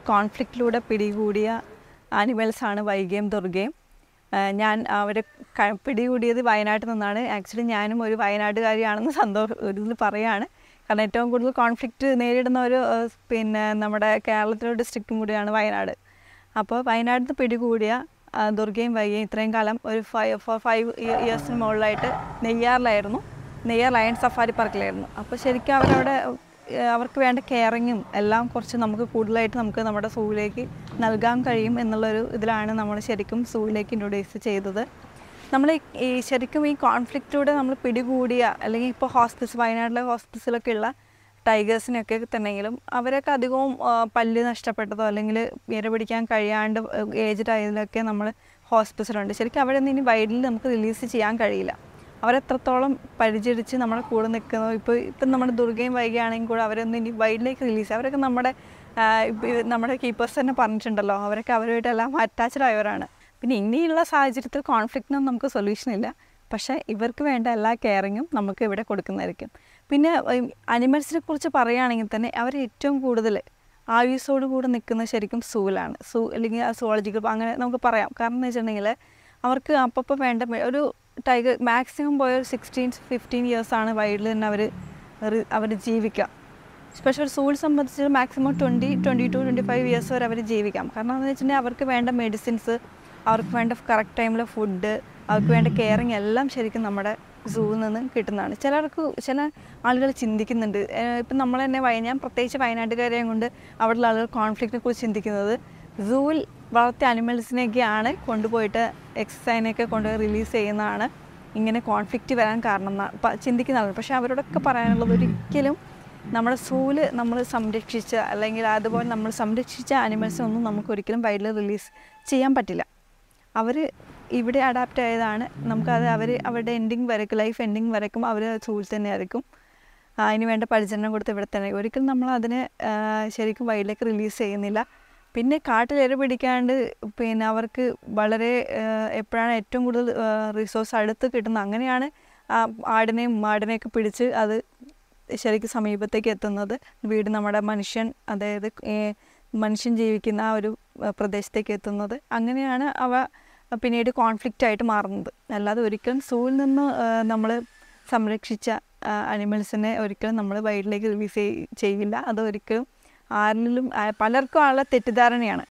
കോൺഫ്ലിക്റ്റിലൂടെ പിടികൂടിയ ആനിമൽസാണ് വൈകയും ദുർഗയും ആ, ഞാൻ അവരെ ക- പിടികൂടിയത് വയനാട്ടിൽ നിന്നാണ് ആക്ച്വലി ഞാനും ഒരു വയനാട്ടുകാരിയാണെന്ന് സന്തോഷം ഒരു ഇതിൽ പറയാണ് കാരണം ഏറ്റവും കൂടുതൽ കോൺഫ്ലിക്റ്റ് നേരിടുന്ന ഒരു ആ, പിന്നെ നമ്മുടെ കേരളത്തിലെ ഡിസ്ട്രിക്റ്റും കൂടിയാണ് വയനാട് അപ്പോൾ വയനാട്ടിൽ നിന്ന് പിടികൂടിയ ആ, ദുർഗയും വൈകയും ഇത്രയും കാലം ഒരു ഫൈവ് ഫോർ ഫൈവ് ഇയേഴ്സിന് മുകളിലായിട്ട് നെയ്യാറിലായിരുന്നു നെയ്യാർ ലയൺ സഫാരി പാർക്കിലായിരുന്നു അപ്പോൾ ശരിക്കും അവരവിടെ ഏഹ്, അവർക്ക് വേണ്ട കെയറിങ്ങും എല്ലാം കുറച്ച് നമുക്ക് കൂടുതലായിട്ട് നമുക്ക് നമ്മുടെ സൂവിലേക്ക് നൽകാൻ കഴിയും എന്നുള്ളൊരു ഇതിലാണ് നമ്മൾ ശരിക്കും സൂവിലേക്ക് ഇൻട്രൊഡ്യൂസ് ചെയ്തത് നമ്മൾ ഈ- ഈ ശരിക്കും ഈ കോൺഫ്ലിക്റ്റിലൂടെ നമ്മൾ പിടികൂടിയ അല്ലെങ്കിൽ ഇപ്പോൾ ഹോസ്പിറ്റൽസ് വയനാട്ടിലെ ഹോസ്പിറ്റൽസിലൊക്കെ ഉള്ള ടൈഗേഴ്സിനൊക്കെ തന്നെങ്കിലും അവരൊക്കെ അധികവും ആ, പല്ല് നഷ്ടപ്പെട്ടതോ അല്ലെങ്കിൽ ഇര പിടിക്കാൻ കഴിയാണ്ട് ഏജ്ഡ് ആയതിലൊക്കെ നമ്മൾ ഹോസ്പിറ്റലുണ്ട് ശരിക്കും അവിടെ നിന്ന് ഇനി വൈഡിൽ നമുക്ക് റിലീസ് ചെയ്യാൻ കഴിയില്ല അവരെത്രത്തോളം പരിചരിച്ച് നമ്മുടെ കൂടെ നിൽക്കുന്നു ഇപ്പോൾ ഇപ്പം നമ്മുടെ ദുർഗയും വൈകിയാണെങ്കിൽ കൂടെ അവരൊന്നും ഇനി വൈഡിലേക്ക് റിലീസ് അവരൊക്കെ നമ്മുടെ ആ, ഇപ്പ ഈ നമ്മുടെ കീപ്പേഴ്സ് തന്നെ പറഞ്ഞിട്ടുണ്ടല്ലോ അവരൊക്കെ അവരുമായിട്ടെല്ലാം അറ്റാച്ച്ഡ് ആയവരാണ് പിന്നെ ഇനിയുള്ള സാഹചര്യത്തിൽ കോൺഫ്ലിക്റ്റിനൊന്നും നമുക്ക് സൊല്യൂഷൻ ഇല്ല പക്ഷേ ഇവർക്ക് വേണ്ട എല്ലാ കെയറിങ്ങും നമുക്ക് ഇവിടെ കൊടുക്കുന്നതായിരിക്കും പിന്നെ അനിമൽസിനെ കുറിച്ച് പറയുകയാണെങ്കിൽ തന്നെ അവർ ഏറ്റവും കൂടുതൽ ആയുസോട് കൂടെ നിൽക്കുന്നത് ശരിക്കും സൂലാണ് സൂ അല്ലെങ്കിൽ സോളജിക്കൽ അങ്ങനെ നമുക്ക് പറയാം കാരണം എന്ന് വെച്ചിട്ടുണ്ടെങ്കിൽ അവർക്ക് അപ്പപ്പോൾ വേണ്ട മെ- ഒരു ടൈഗർ മാക്സിമം പോയ ഒരു സിക്സ്റ്റീൻ ഫിഫ്റ്റീൻ ഇയേഴ്സാണ് വൈൽഡിൽ തന്നെ അവർ അവർ ജീവിക്കുക സ്പെഷ്യൽ സൂൾ സംബന്ധിച്ച് maximum twenty twenty two twenty five years വരെ അവർ ജീവിക്കാം കാരണം എന്ന് വെച്ചിട്ടുണ്ടെങ്കിൽ അവർക്ക് വേണ്ട മെഡിസിൻസ് അവർക്ക് വേണ്ട കറക്റ്റ് ടൈമിൽ ഫുഡ് അവർക്ക് വേണ്ട കെയറിങ് എല്ലാം ശരിക്കും നമ്മുടെ സൂവിൽ നിന്ന് കിട്ടുന്നതാണ് ചിലർക്ക് ചില ആളുകൾ ചിന്തിക്കുന്നുണ്ട് ഏഹ് ഇപ്പം നമ്മൾ തന്നെ വയ ഞാൻ പ്രത്യേകിച്ച് വയനാട്ടുകാരെയും കൊണ്ട് അവിടെയുള്ള ആളുകൾ കോൺഫ്ലിക്റ്റിനെ കുറിച്ച് ചിന്തിക്കുന്നത് സൂവിൽ വളർത്തിയ അനിമൽസിനെയൊക്കെയാണ് കൊണ്ടുപോയിട്ട് എക്സസൈനൊക്കെ കൊണ്ടുപോയി റിലീസ് ചെയ്യുന്നതാണ് ഇങ്ങനെ കോൺഫ്ലിക്റ്റ് വരാൻ കാരണം എന്നാ- പ- ചിന്തിക്കുന്ന ആളുകൾ പക്ഷേ അവരോടൊക്കെ പറയാനുള്ളത് ഒരിക്കലും നമ്മുടെ സൂല് നമ്മൾ സംരക്ഷിച്ച അല്ലെങ്കിൽ അതുപോലെ നമ്മൾ സംരക്ഷിച്ച അനിമൽസ് ഒന്നും നമുക്ക് ഒരിക്കലും വൈൽഡിൽ റിലീസ് ചെയ്യാൻ പറ്റില്ല അവർ ഇവിടെ അഡാപ്റ്റ് ആയതാണ് നമുക്കത് അവർ അവരുടെ എൻഡിങ് വരയ്ക്കും ലൈഫ് എൻഡിങ് വരയ്ക്കും അവർ സൂവിൽ തന്നെ ആയിരിക്കും ആ, അതിന് വേണ്ട പരിചരണം കൊടുത്ത് ഇവിടെ തന്നെ ഒരിക്കലും നമ്മൾ അതിനെ ആ, ശരിക്കും വൈൽഡിലേക്ക് റിലീസ് ചെയ്യുന്നില്ല പിന്നെ കാട്ടിൽ ഇര പിടിക്കാണ്ട് പിന്നെ അവർക്ക് വളരെ ആ, എപ്പോഴാണ് ഏറ്റവും കൂടുതൽ റിസോഴ്സ് അടുത്ത് കിട്ടുന്നത് അങ്ങനെയാണ് ആ ആടിനെയും മാടിനെയൊക്കെ പിടിച്ച് അത് ശരിക്കും സമീപത്തേക്ക് എത്തുന്നത് വീട് നമ്മുടെ മനുഷ്യൻ അതായത് ഏ, മനുഷ്യൻ ജീവിക്കുന്ന ആ ഒരു ആ, പ്രദേശത്തേക്ക് എത്തുന്നത് അങ്ങനെയാണ് അവ പിന്നീട് കോൺഫ്ലിക്റ്റ് ആയിട്ട് മാറുന്നത് അല്ലാതെ ഒരിക്കലും സൂവിൽ നിന്ന് നമ്മൾ സംരക്ഷിച്ച അനിമൽസിനെ ഒരിക്കലും നമ്മൾ വൈൽഡിലേക്ക് റിലീസ് ചെയ്യില്ല അത് ഒരിക്കലും ആരിലും ആ, പലർക്കും ഉള്ള തെറ്റിദ്ധാരണയാണ്